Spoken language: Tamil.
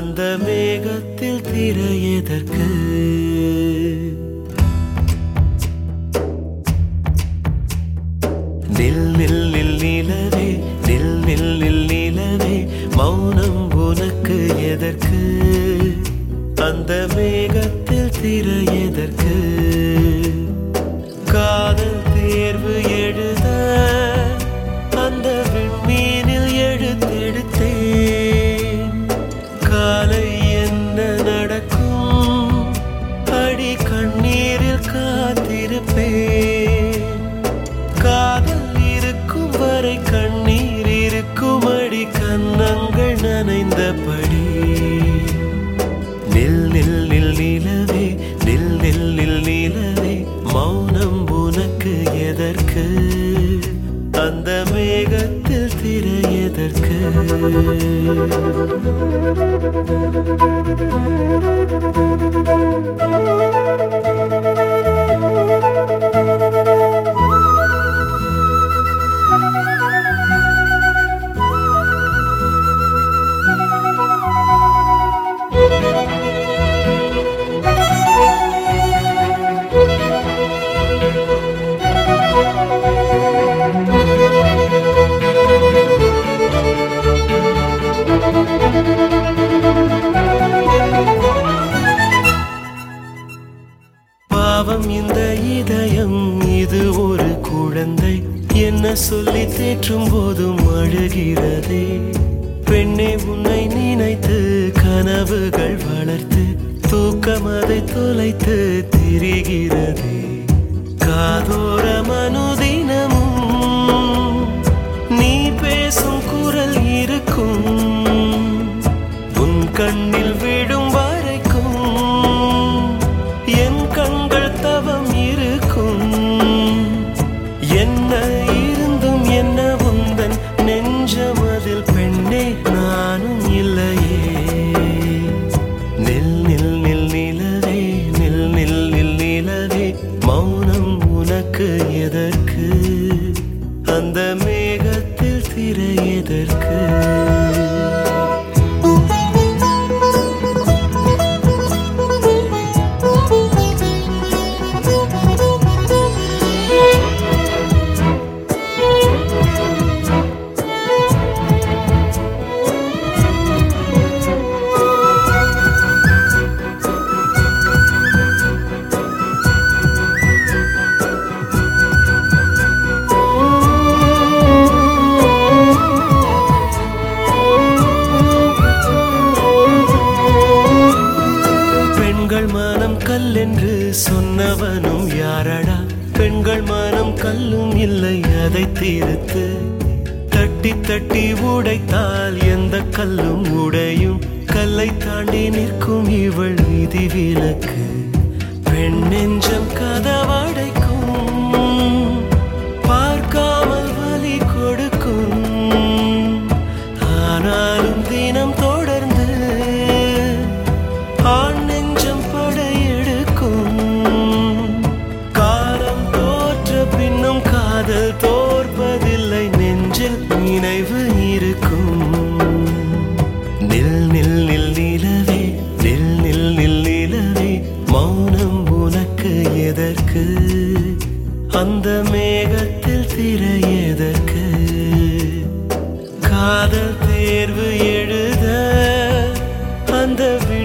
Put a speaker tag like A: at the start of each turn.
A: அந்த மேகத்தில் திரை எதற்கு நில் நில் நில் நிலவே நில் நில் நில் நிலவே மௌனம் உனக்கு எதற்கு அந்த மேகத்தில் திரை எதற்கு காதல் தேர்வு எழுத அந்த விண்மீனில் எழுத்தெடுத்தேன் காலை என்ன நடக்கும் அடி கண்ணீரில் காத்திருப்பேன் காதல் இருக்கும் வரை கண்ணீர் இருக்கும் அடி கன்னங்கள் நனைந்தபடி நில் நில் நில் நிலவே நில் நில் நில் நிலவே மௌனம் உனக்கு எதற்கு அந்த மேகத்தில் திரை எதற்கு பாவம் இந்த இதயம் இது ஒரு குழந்தை என்ன சொல்லி தேற்றும் போதும் அழுகிறதே பெண்ணே உன்னை நினைத்து கனவுகள் வளர்த்து தூக்கம் அதை தொலைத்து திரிகிறதே காதோர மனுதினமும் நீ பேசும் குரல் இருக்கும் உன் கண்ணில் விழும் வரைக்கும் என் கண்கள் தவம் இருக்கும் என்ன இருந்தும் என்ன உந்தன் நெஞ்சமதில் பெண்ணே நானும் இல்லையே நில் நில் நில் நிலவே நில் நில் நில் நிலவே மௌனம் உனக்கு எதற்கு அந்த மேகத்தில் திரை எதற்கு பெண்கள் மனம் கல்லென்று சொன்னவனும் யாரடா பெண்கள் மனம் கல்லும் இல்லை அதை தீர்த்து தட்டி தட்டி உடைத்தால் எந்த கல்லும் உடையும் கல்லை தாண்டி நிற்கும் இவள் விதி விலக்கு பெண் நெஞ்சம் கதவடைக்கும் பார்க்காமல் வலி கொடுக்கும் ஆனாலும் தினம் தொடர்ந்து ஆண் நெஞ்சம் படையெடுக்கும் காலம் தோற்ற பின்னும் காதல் தோற்பதில்லை நெஞ்சில் நினைவு இருக்கும் நில் நில் நில் நிலவே நில் நில் நில் நிலவே மௌனம் உனக்கு எதற்கு அந்த மேகத்தில் திரை எதற்கு காதல் தேர்வு எழுத அந்த